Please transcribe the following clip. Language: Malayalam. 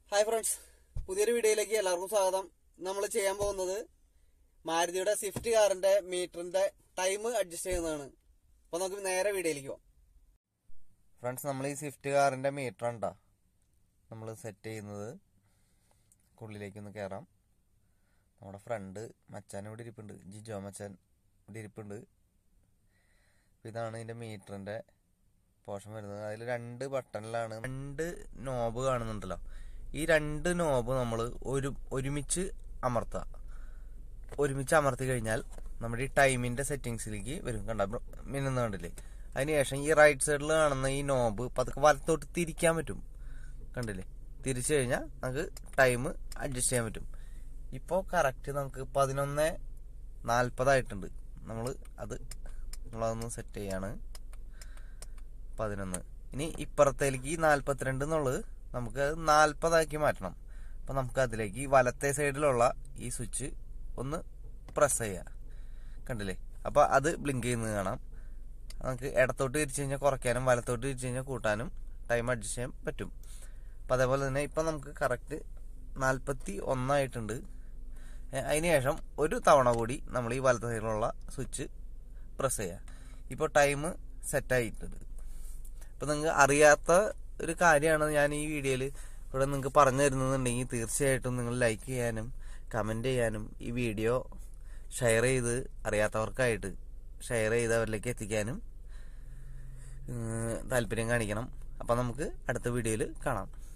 ഹായ് ഫ്രണ്ട്സ് പുതിയൊരു വീഡിയോയിലേക്ക് എല്ലാവർക്കും സ്വാഗതം നമ്മൾ ചെയ്യാൻ പോകുന്നത് മാരുതിയുടെ സ്വിഫ്റ്റ് കാറിന്റെ മീറ്ററിന്റെ ടൈം അഡ്ജസ്റ്റ് ചെയ്യുന്നതാണ് അപ്പൊ നമുക്ക് നേരെ വീഡിയോയിലേക്ക് പോകാം ഫ്രണ്ട്സ് നമ്മൾ ഈ സ്വിഫ്റ്റ് കാറിന്റെ മീറ്റർ ഉണ്ടോ നമ്മൾ സെറ്റ് ചെയ്യുന്നത് ഉള്ളിലേക്ക് ഒന്ന് കയറാം നമ്മുടെ ഫ്രണ്ട് മച്ചാൻ ഇവിടെ ഇരിപ്പുണ്ട് ജിജോ മച്ചാൻ ഇവിടെ ഇരിപ്പുണ്ട് അപ്പൊ ഇതാണ് ഇതിന്റെ മീറ്ററിന്റെ പോർഷൻ വരുന്നത് അതിൽ രണ്ട് ബട്ടണിലാണ് രണ്ട് നോബ് കാണുന്നുണ്ടല്ലോ ഈ രണ്ട് നോബ് നമ്മൾ ഒരു ഒരുമിച്ച് അമർത്തുക ഒരുമിച്ച് അമർത്തി കഴിഞ്ഞാൽ നമ്മുടെ ഈ ടൈമിന്റെ സെറ്റിങ്സിലേക്ക് വരും കണ്ട മിന്നുന്ന കണ്ടില്ലേ അതിനുശേഷം ഈ റൈറ്റ് സൈഡിൽ കാണുന്ന ഈ നോബ് പതുക്കെ വലത്തോട്ട് തിരിക്കാൻ പറ്റും കണ്ടില്ലേ തിരിച്ചു കഴിഞ്ഞാൽ നമുക്ക് ടൈം അഡ്ജസ്റ്റ് ചെയ്യാൻ പറ്റും ഇപ്പോൾ കറക്റ്റ് നമുക്ക് പതിനൊന്ന് നാൽപ്പതായിട്ടുണ്ട് നമ്മൾ അത് നമ്മളതൊന്ന് സെറ്റ് ചെയ്യാണ് പതിനൊന്ന് ഇനി ഇപ്പുറത്തേക്ക് നാൽപ്പത്തിരണ്ട് എന്നുള്ളത് നമുക്ക് അത് നാൽപ്പതാക്കി മാറ്റണം അപ്പം നമുക്ക് അതിലേക്ക് ഈ വലത്തെ സൈഡിലുള്ള ഈ സ്വിച്ച് ഒന്ന് പ്രസ് ചെയ്യുക കണ്ടില്ലേ അപ്പോൾ അത് ബ്ലിങ്ക് ചെയ്യുന്നത് കാണാം നമുക്ക് ഇടത്തോട്ട് തിരിച്ചു കഴിഞ്ഞാൽ കുറയ്ക്കാനും വലത്തോട്ട് തിരിച്ചു കഴിഞ്ഞാൽ കൂട്ടാനും ടൈം അഡ്ജസ്റ്റ് ചെയ്യാൻ പറ്റും അപ്പം അതേപോലെ തന്നെ ഇപ്പം നമുക്ക് കറക്റ്റ് നാൽപ്പത്തി ഒന്നായിട്ടുണ്ട് ഏ, അതിനുശേഷം ഒരു തവണ കൂടി നമ്മൾ ഈ വലത്തെ സൈഡിലുള്ള സ്വിച്ച് പ്രസ് ചെയ്യുക ഇപ്പോൾ ടൈം സെറ്റായിട്ടുണ്ട് ഇപ്പം നിങ്ങൾക്ക് അറിയാത്ത ഒരു കാര്യമാണ് ഞാൻ ഈ വീഡിയോയിൽ ഇവിടെ നിങ്ങൾക്ക് പറഞ്ഞു തരുന്നുണ്ടെങ്കിൽ തീർച്ചയായിട്ടും നിങ്ങൾ ലൈക്ക് ചെയ്യാനും കമൻറ്റ് ചെയ്യാനും ഈ വീഡിയോ ഷെയർ ചെയ്ത് അറിയാത്തവർക്കായിട്ട് ഷെയർ ചെയ്ത് അവരിലേക്ക് എത്തിക്കാനും ഏഹ്, താല്പര്യം കാണിക്കണം അപ്പം നമുക്ക് അടുത്ത വീഡിയോയിൽ കാണാം